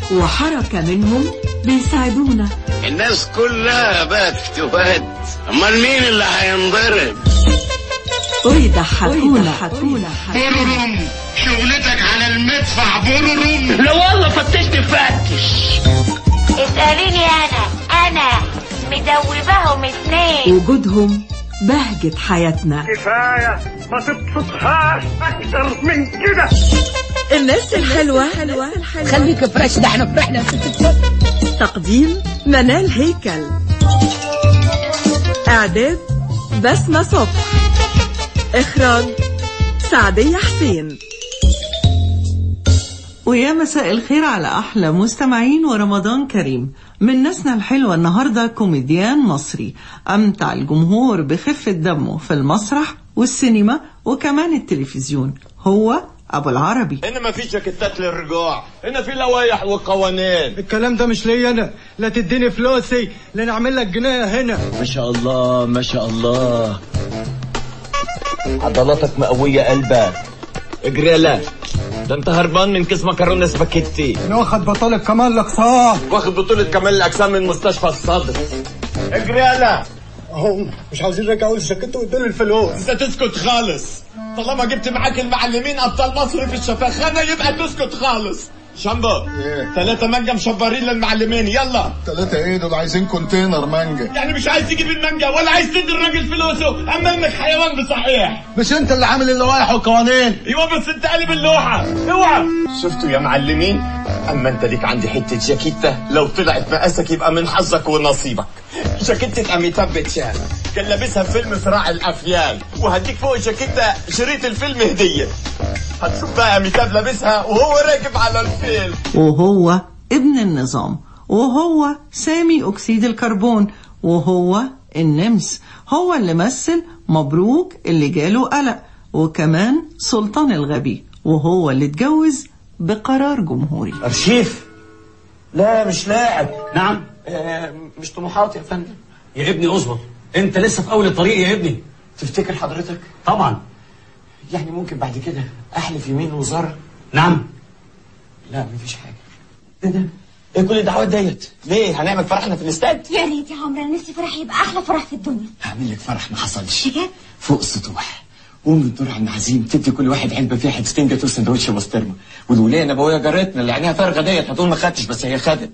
وحركة منهم بيساعدونا الناس كلها بقت فتوات امال مين اللي هينضرب ويضحكونا بورروم شغلتك على المدفع بورروم لا والله فتشت فتش اسأليني أنا أنا مدوباهم اتنين وجودهم بهجة حياتنا كفاية ما تبسطهاش أكتر من كده الناس الحلوة خليك فريش ده احنا فرحنا تقديم منال هيكل إعداد بسمة صبح إخراج سعدية حسين ويا مساء الخير على أحلى مستمعين ورمضان كريم من ناسنا الحلوة النهاردة كوميديان مصري أمتع الجمهور بخفة دمه في المسرح والسينما وكمان التلفزيون هو أبو العربي هنا ما في جاكيتات للرجوع هنا في لوائح وقوانين الكلام ده مش ليا انا لا تديني فلوسي لا نعمل لك جنيه هنا ما شاء الله ما شاء الله عضلاتك مقوية قلبك اجري لا ده انت هربان من كيس مكرونه سباكيتي انا واخد بطالة كمال الاقسام واخد بطولة كمال الأجسام من مستشفى الصدر اجري لا هم مش عاوزين يرجعوا لي الجاكيت ويدوني الفلوس انت تسكت خالص طالما جبت معاك المعلمين ابطال مصر في الشفاخانه يبقى تسكت خالص شامبو ثلاثة مانجا مشبرين للمعلمين يلا ثلاثة ايه دول عايزين كونتينر مانجا يعني مش عايز تجيب المانجا ولا عايز تدي الراجل فلوسه اما انك حيوان بصحيح مش انت اللي عامل اللوائح والقوانين ايوه بس انت قلب اللوحة اوعى شفتوا يا معلمين اما انت ليك عندي حتة جاكيتة لو طلعت مقاسك يبقى من حظك ونصيبك جاكيتة اميتاب باتشان كان لابسها في فيلم صراع الافيال وهديك فوق الجاكيتة شريط الفيلم هدية هتشوف بقى اميتاب لابسها وهو راكب على الفيلم وهو ابن النظام وهو سامي أكسيد الكربون وهو النمس هو اللي مثل مبروك اللي جاله قلق وكمان سلطان الغبي وهو اللي اتجوز بقرار جمهوري ارشيف لا مش لاعب نعم آه مش طموحات يا فندم يا ابني اصبر انت لسه في اول الطريق يا ابني تفتكر حضرتك طبعا يعني ممكن بعد كده احلف يمين وزارة نعم لا مفيش حاجة ايه ده ايه كل الدعوات ديت ليه هنعمل فرحنا في الاستاد يا ريت يا عمرو أنا نفسي فرح يبقى أحلى فرح في الدنيا هعمل لك فرح ما حصلش بجد؟ فوق السطوح قوم الدور على المعازيم تدي كل واحد علبه فيها حتتين جاتوه سندوتش بسطرمه والوليه النبويه جارتنا اللي عينيها فارغه ديت هتقول ما خدتش بس هي خدت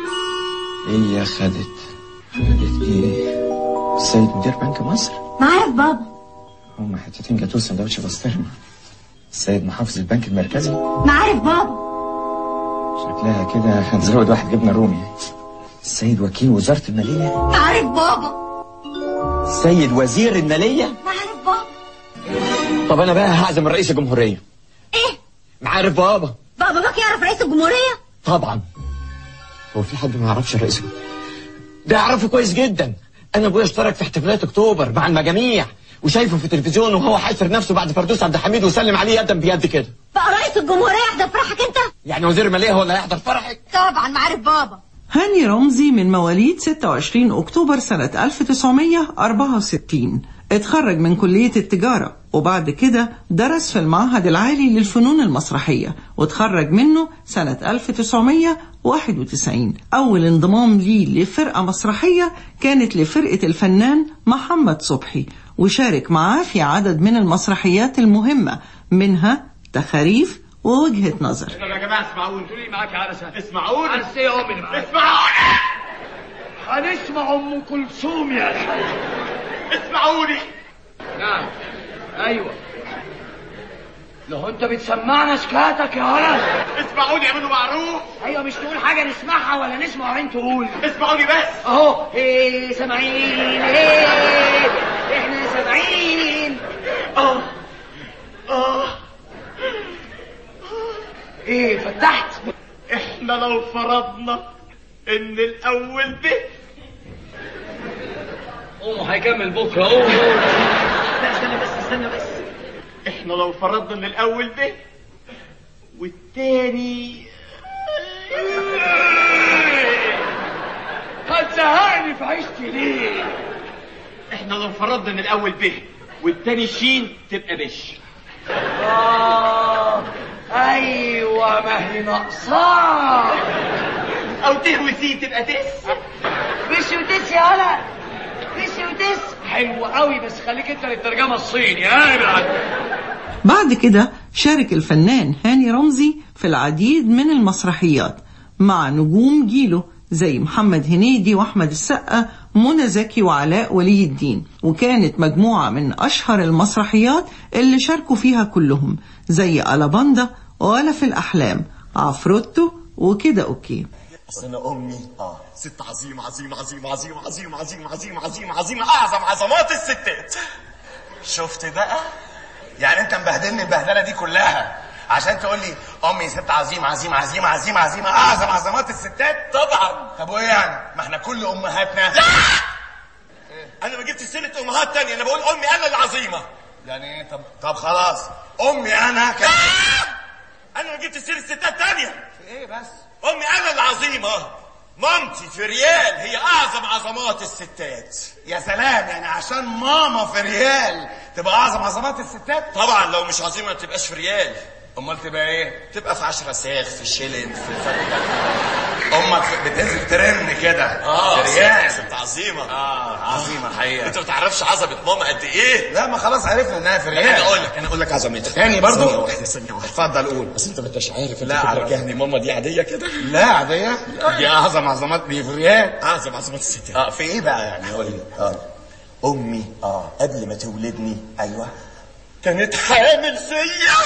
هي خدت خدت ايه السيد مدير بنك مصر ما عارف بابا هم حتتين جاتوه سندوتش بسطرمه السيد محافظ البنك المركزي ما عارف بابا شكلها كده هنزود واحد جبنه رومي السيد وكيل وزاره الماليه ما عارف بابا السيد وزير الماليه ما عارف بابا طب انا بقى هعزم رئيس الجمهوريه إيه معارف بابا بابا باك يعرف رئيس الجمهورية طبعا هو في حد ما يعرفش الرئيس ده يعرفه كويس جدا انا ابويا اشترك في احتفالات اكتوبر مع المجاميع وشايفه في التلفزيون وهو حاشر نفسه بعد فردوس عبد الحميد وسلم عليه يدا بيد كده بقى رئيس الجمهورية يحضر فرحك أنت يعني وزير الماليه هو اللي هيحضر فرحك طبعا ما عارف بابا هاني رمزي من مواليد 26 أكتوبر سنة 1964 اتخرج من كلية التجارة وبعد كده درس في المعهد العالي للفنون المسرحية وتخرج منه سنة 1991 أول انضمام ليه لفرقة مسرحية كانت لفرقة الفنان محمد صبحي وشارك معاه في عدد من المسرحيات المهمة منها تخاريف ووجهة نظر يا جماعه اسمعوني انتوا ليه معاك عرسه اسمعوني عرسه يا امي اسمعوني هنسمع ام كلثوم يا الحاج اسمعوني نعم ايوه لو انت بتسمعنا سكاتك يا ولد اسمعوني اعملوا معروف ايوه مش تقول حاجه نسمعها ولا نسمع وانت تقول اسمعوني بس اهو ايه سامعين ايه احنا سامعين اه اه ايه فتحت احنا لو فرضنا ان الاول به قوموا هيكمل بكره قوموا لا استنى بس استنى بس احنا لو فرضنا ان الاول به والتاني هتزهقني في عيشتي ليه احنا لو فرضنا ان الاول به والتاني شين تبقى بش آه أيوة ما هي ناقصاك او ته وسي تبقى تس وش وتس يا ولا وش وتس حلو قوي بس خليك انت للترجمه الصيني ها بالعكس بعد كده شارك الفنان هاني رمزي في العديد من المسرحيات مع نجوم جيله زي محمد هنيدي واحمد السقا منى زكي وعلاء ولي الدين وكانت مجموعة من أشهر المسرحيات اللي شاركوا فيها كلهم زي ألاباندا ولا في الأحلام عفروتو وكده أوكي اصل انا امي اه ست عظيمه عظيمه عظيمه عظيمه عظيمه عظيمه عظيمه عظيمه عظيمه اعظم عظمات الستات شفت بقى يعني انت مبهدلني البهدله دي كلها عشان تقول لي امي ست عظيمه عظيمه عظيمه عظيمه عظيمه اعظم عظمات الستات طبعا طب وايه يعني ما احنا كل امهاتنا انا ما جبتش سيره امهات تانية انا بقول امي انا العظيمه يعني ايه طب طب خلاص امي انا كان انا ما جبتش سيره ستات تانية ايه بس امي انا العظيمه مامتي في ريال هي اعظم عظمات الستات يا سلام يعني عشان ماما في ريال تبقى اعظم عظمات الستات طبعا لو مش عظيمه ما تبقاش في ريال امال تبقى ايه تبقى في 10 ساغ في شيلين في فتة امك بتنزل ترن كده اه في ريال ست عظيمه اه عظيمه حقيقه انت ما تعرفش عظمه ماما قد ايه لا ما خلاص عرفنا انها في ريال انا اقول لك انا اقول لك عظمتها تاني برضو؟ ثانيه واحده ثانيه واحده اتفضل قول بس انت ما انتش عارف لا انت عارف. بترجعني ماما دي عاديه كده لا عاديه دي اعظم عظمات دي في ريال اعظم عظمات الستات اه في ايه بقى يعني قول لي اه امي اه قبل ما تولدني ايوه كانت حامل فيا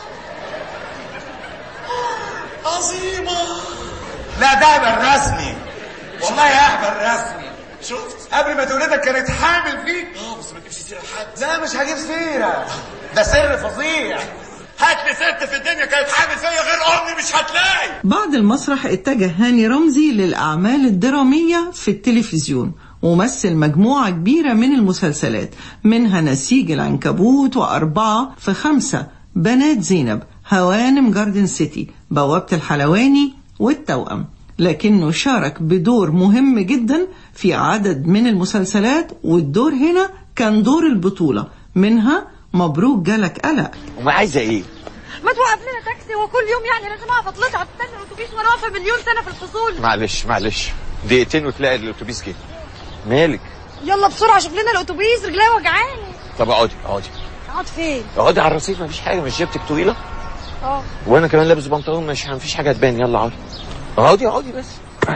عظيمه لا ده هبل رسمي والله هبل رسمي شفت قبل ما تولدك كانت حامل فيك اه بس ما تجيبش سيره لحد لا مش هجيب سيره ده سر فظيع هات لي ست في الدنيا كانت حامل فيا غير امي مش هتلاقي بعد المسرح اتجه هاني رمزي للأعمال الدرامية في التلفزيون ومثل مجموعة كبيرة من المسلسلات منها نسيج العنكبوت وأربعة في خمسة بنات زينب هوانم جاردن سيتي بوابة الحلواني والتوأم لكنه شارك بدور مهم جدا في عدد من المسلسلات والدور هنا كان دور البطولة منها مبروك جالك قلق وما عايزه ايه ما توقف لنا تاكسي وكل يوم يعني لازم اقف اطلع استنى الاتوبيس وانا واقفه مليون سنه في الفصول معلش معلش دقيقتين وتلاقي الاتوبيس جه مالك يلا بسرعه شوف لنا الاتوبيس رجليا وجعاني طب اقعدي اقعدي اقعد فين اقعدي على الرصيف مفيش حاجه مش جبتك طويله اه وانا كمان لابس بنطلون مش مفيش حاجه تبان يلا اقعدي اقعدي اقعدي بس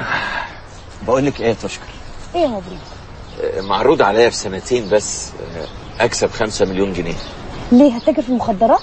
بقول لك ايه يا تشكر ايه يا مبروك آه، معروض عليا في سنتين بس آه، اكسب خمسة مليون جنيه ليه هتاجر في المخدرات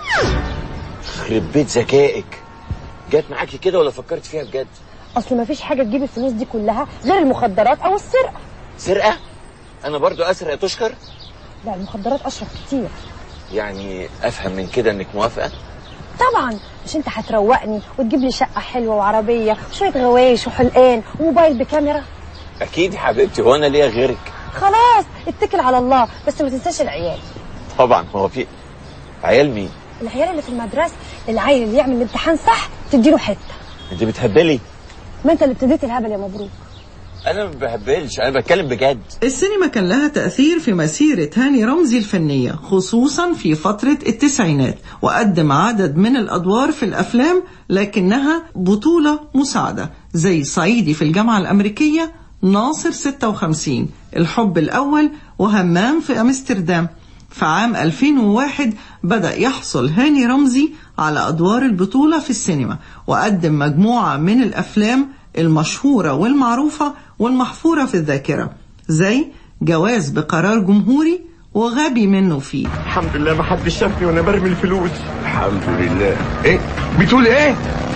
خرب بيت ذكائك جت معاكي كده ولا فكرت فيها بجد اصل ما فيش حاجه تجيب الفلوس دي كلها غير المخدرات او السرقه سرقه انا برضو اسرق يا تشكر لا المخدرات اشرف كتير يعني افهم من كده انك موافقه طبعا مش انت هتروقني وتجيب لي شقه حلوه وعربيه وشويه غوايش وحلقان وموبايل بكاميرا اكيد يا حبيبتي هو انا ليا غيرك خلاص اتكل على الله بس ما تنساش العيال طبعا هو في عيال مين العيال اللي في المدرسه العيل اللي يعمل الامتحان صح تديله حته انت بتهبلي ما انت اللي ابتديت الهبل يا مبروك انا ما بهبلش انا بتكلم بجد السينما كان لها تأثير في مسيرة هاني رمزي الفنية خصوصا في فترة التسعينات وقدم عدد من الأدوار في الأفلام لكنها بطولة مساعدة زي صعيدي في الجامعة الأمريكية ناصر 56 الحب الأول وهمام في أمستردام في عام 2001 بدأ يحصل هاني رمزي على أدوار البطولة في السينما وقدم مجموعة من الأفلام المشهورة والمعروفة والمحفورة في الذاكرة زي جواز بقرار جمهوري وغبي منه فيه الحمد لله ما حدش شافني وانا برمي الفلوس الحمد لله ايه بتقول ايه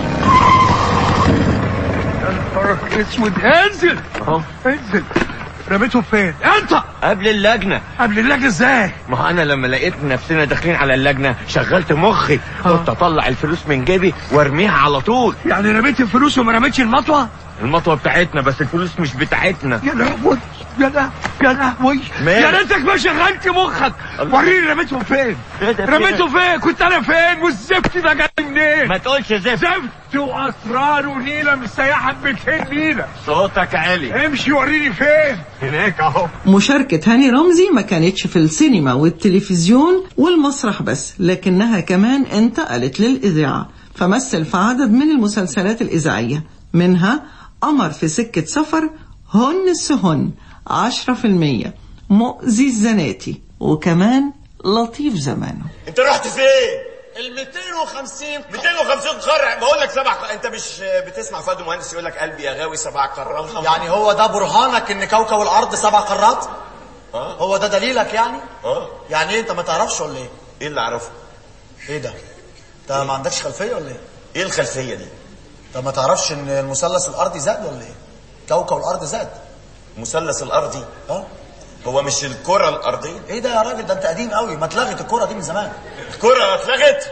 نهارك اسود انزل اهو انزل رميته فين انت قبل اللجنه قبل اللجنه ازاي ما هو انا لما لقيت نفسنا داخلين على اللجنه شغلت مخي قلت اطلع الفلوس من جيبي وارميها على طول يعني رميت الفلوس وما رميتش المطوه المطوه بتاعتنا بس الفلوس مش بتاعتنا يا لهوي يا لهوي يا لهوي مالك؟ يا ريتك ما شغلت مخك الله. وريني رميته فين إيه ده؟ رميته فين كنت انا فين والزفت ده جاي منين ما تقولش زفت زفت واسرار ونيله مستيحه 200 نيله صوتك عالي امشي وريني فين هناك اهو مشاركة هاني رمزي ما كانتش في السينما والتلفزيون والمسرح بس لكنها كمان انتقلت للإذاعة فمثل في عدد من المسلسلات الإذاعية منها قمر في سكة سفر هن السهن عشرة في المية مؤذي الزناتي وكمان لطيف زمانه انت رحت فين؟ ال 250 250 قرع بقول لك سبع ق- انت مش بتسمع فؤاد المهندس يقول لك قلبي يا غاوي سبع قارات يعني هو ده برهانك ان كوكب الارض سبع قارات اه هو ده دليلك يعني اه يعني ايه انت ما تعرفش ولا ايه ايه اللي اعرفه؟ ايه ده انت ما عندكش خلفيه ولا ايه ايه الخلفيه دي؟ انت ما تعرفش ان المثلث الارضي زاد ولا ايه كوكب الارض زاد المثلث الارضي اه هو مش الكره الارضيه؟ ايه ده يا راجل ده انت قديم قوي ما اتلغت الكره دي من زمان الكره اتلغت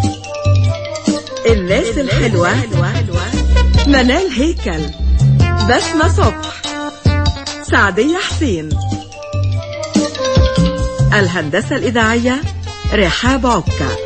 الناس الحلوة منال هيكل بسمة صبح سعدية حسين الهندسة الإذاعية رحاب عكا